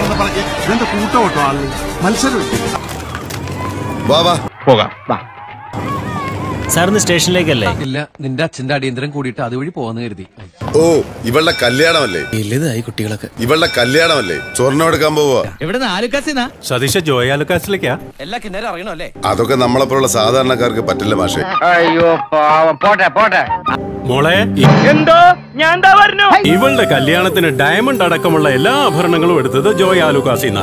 എന്ന് പറഞ്ഞ് ഇതെന്താ കൂട്ടോട്ടോ ആള് മത്സരം വാ വാ പോകാം സാറിന് സ്റ്റേഷനിലേക്കല്ലേ ഇല്ല നിന്റെ അച്ഛന്റെ അടിയന്തരം കൂടിയിട്ട് അതുവഴി പോവാന്ന് കരുതി ഓ ഇവളുടെ കല്യാണമല്ലേ വലുതായി കുട്ടികളൊക്കെ ഇവളുടെ കല്യാണമല്ലേ സ്വർണ്ണം എടുക്കാൻ പോവാ എവിടെ ആലുക്കാസിനാ സതീശ ജോയാലുക്കാസിലേക്കാ എല്ലാ കിന്നേരം അറിയണോ അല്ലേ അതൊക്കെ നമ്മളെപ്പോലുള്ള സാധാരണക്കാർക്ക് പറ്റില്ല മാഷെ അയ്യോ പാവം പോട്ടെ പോട്ടെ മോളെ എന്തോ ഞാൻ എന്താ പറഞ്ഞു ഇവളുടെ കല്യാണത്തിന് ഡയമണ്ട് അടക്കമുള്ള എല്ലാ ആഭരണങ്ങളും എടുത്തത് ജോയ് ആലുക്കാസിന്ന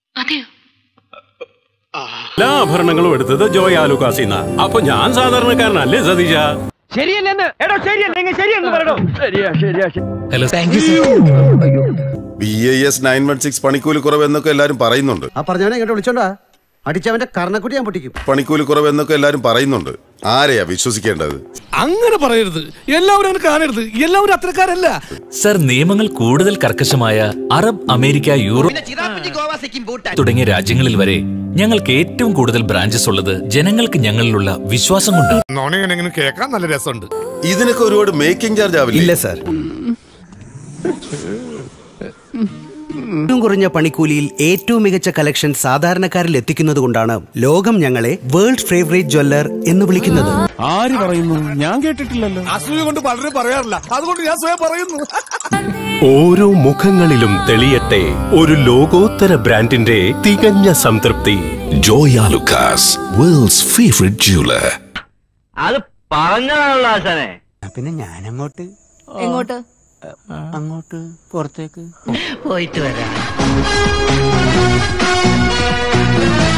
എല്ലാ ആഭരണങ്ങളും എടുത്തത് ജോയ് ആലുക്കാസിന്ന അപ്പൊ ഞാൻ സാധാരണക്കാരനല്ലേ സതീശ ശരിയല്ലെന്ന് എടോ ശരിയല്ലെങ്കിൽ ശരിയെന്ന് പറയണോ ശരിയാ ശരിയാ hello thank you B A S nine one six പണിക്കൂലി കുറവ് എന്നൊക്കെ എല്ലാരും പറയുന്നുണ്ട് ആ പറഞ്ഞവനെ ഇങ്ങോട്ട് വിളിച്ചോണ്ടാ അടിച്ചവന്റെ കർണക്കുട്ടി ഞാൻ പൊട്ടിക്കും പണിക്കൂലി കുറവ് എന്നൊക്കെ എല്ലാരും പറയുന്നുണ്ട് ആരെയാ വിശ്വസിക്കേണ്ടത് അങ്ങനെ പറയരുത് എല്ലാവരും അങ്ങനെ കാണരുത് എല്ലാവരും അത്രക്കാരല്ല സർ നിയമങ്ങൾ കൂടുതൽ കർക്കശമായ അറബ് അമേരിക്ക യൂറോപ്പ് തുടങ്ങിയ രാജ്യങ്ങളിൽ വരെ ഞങ്ങൾക്ക് ഏറ്റവും കൂടുതൽ ബ്രാഞ്ചസ് ഉള്ളത് ജനങ്ങൾക്ക് ഞങ്ങളിലുള്ള വിശ്വാസം കൊണ്ട് നോണങ്ങനെ കേൾക്കാൻ നല്ല രസമുണ്ട് ഇതിനൊക്കെ ഒരുപാട് മേക്കിംഗ് ചാർജ് ആവില്ല സാർ ഏറ്റവും കുറഞ്ഞ പണിക്കൂലിയിൽ ഏറ്റവും മികച്ച കളക്ഷൻ സാധാരണക്കാരിൽ എത്തിക്കുന്നത് കൊണ്ടാണ് ലോകം ഞങ്ങളെ വേൾഡ് ഫേവറേറ്റ് ജ്വല്ലർ എന്ന് വിളിക്കുന്നത് ആര് പറയുന്നു ഞാൻ കേട്ടിട്ടില്ലല്ലോ അസൂയ കൊണ്ട് പലരും പറയാറില്ല അതുകൊണ്ട് ഞാൻ സ്വയം പറയുന്നു ഓരോ മുഖങ്ങളിലും തെളിയട്ടെ ഒരു ലോകോത്തര ബ്രാൻഡിന്റെ തികഞ്ഞ സംതൃപ്തി Joy Alukkas world's favourite jeweller അത് പറഞ്ഞാണല്ലോ ആശാനെ പിന്നെ ഞാൻ അങ്ങോട്ട് എങ്ങോട്ട് അങ്ങോട്ട് പുറത്തേക്ക് പോയിട്ട് വരാം